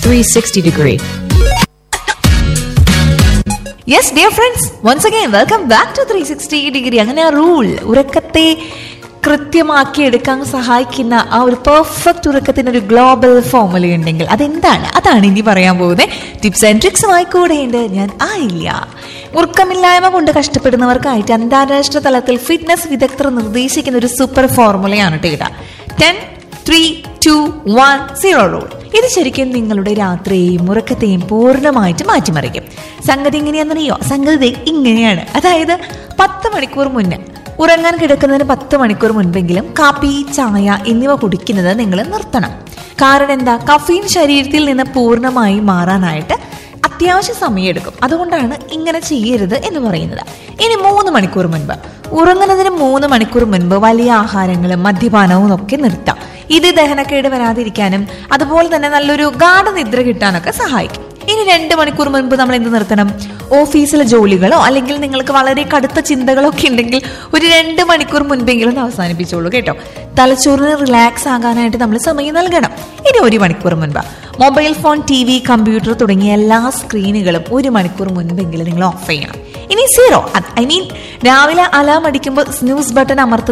360 degree. Yes dear friends once again welcome back to three sixty degree അങ്ങനെ ആ rule ഉറക്കത്തെ കൃത്യമാക്കി എടുക്കാൻ സഹായിക്കുന്ന ആ ഒരു പെർഫെക്റ്റ് ഉറക്കത്തിന് ഒരു ഗ്ലോബൽ ഫോർമുല ഉണ്ടെങ്കിൽ അതെന്താണ് അതാണ് ഇനി പറയാൻ പോകുന്നത് ടിപ്സ് ആൻഡ് ട്രിക്സുമായി കൂടെയുണ്ട് ഞാൻ ആയില്ല ഉറക്കമില്ലായ്മ കൊണ്ട് കഷ്ടപ്പെടുന്നവർക്കായിട്ട് അന്താരാഷ്ട്ര തലത്തിൽ ഫിറ്റ്നസ് വിദഗ്ധർ നിർദ്ദേശിക്കുന്ന ഒരു സൂപ്പർ ഫോർമുലയാണ് കേട്ടോ ten three two one zero rule ഇത് ശരിക്കും നിങ്ങളുടെ രാത്രിയെയും ഉറക്കത്തെയും പൂർണ്ണമായിട്ട് മാറ്റിമറിക്കും സംഗതി എങ്ങനെയാണെന്നറിയോ സംഗതി ദേ ഇങ്ങനെയാണ് അതായത് പത്ത് മണിക്കൂർ മുന്നേ ഉറങ്ങാൻ കിടക്കുന്നതിന് പത്ത് മണിക്കൂർ മുൻപെങ്കിലും കാപ്പി ചായ എന്നിവ കുടിക്കുന്നത് നിങ്ങൾ നിർത്തണം കാരണം എന്താ കഫീൻ ശരീരത്തിൽ നിന്ന് പൂർണ്ണമായി മാറാനായിട്ട് അത്യാവശ്യ സമയമെടുക്കും അതുകൊണ്ടാണ് ഇങ്ങനെ ചെയ്യരുത് എന്ന് പറയുന്നത് ഇനി മൂന്ന് മണിക്കൂർ മുൻപ് ഉറങ്ങുന്നതിന് മൂന്ന് മണിക്കൂർ മുൻപ് വലിയ ആഹാരങ്ങളും മദ്യപാനവും ഒക്കെ നിർത്താം ഇത് ദഹനക്കേട് വരാതിരിക്കാനും അതുപോലെ തന്നെ നല്ലൊരു ഗാഠനിദ്ര കിട്ടാനൊക്കെ സഹായിക്കും ഇനി രണ്ട് മണിക്കൂർ മുൻപ് നമ്മൾ എന്ത് നിർത്തണം ഓഫീസിലെ ജോലികളോ അല്ലെങ്കിൽ നിങ്ങൾക്ക് വളരെ കടുത്ത ചിന്തകളോ ഒക്കെ ഉണ്ടെങ്കിൽ ഒരു രണ്ട് മണിക്കൂർ മുൻപെങ്കിലും ഒന്ന് അവസാനിപ്പിച്ചോളൂ കേട്ടോ തലച്ചോറിന് റിലാക്സ് ആകാനായിട്ട് നമ്മൾ സമയം നൽകണം ഇനി ഒരു മണിക്കൂർ മുൻപ് mobile phone T V computer തുടങ്ങിയ എല്ലാ സ്ക്രീനുകളും ഒരു മണിക്കൂർ മുൻപെങ്കിലും നിങ്ങൾ ഓഫ് ചെയ്യണം ഇനി സീറോ ഐ മീൻ രാവിലെ അലാം അടിക്കുമ്പോൾ സ്നൂസ് ബട്ടൺ അമർത്തുന്ന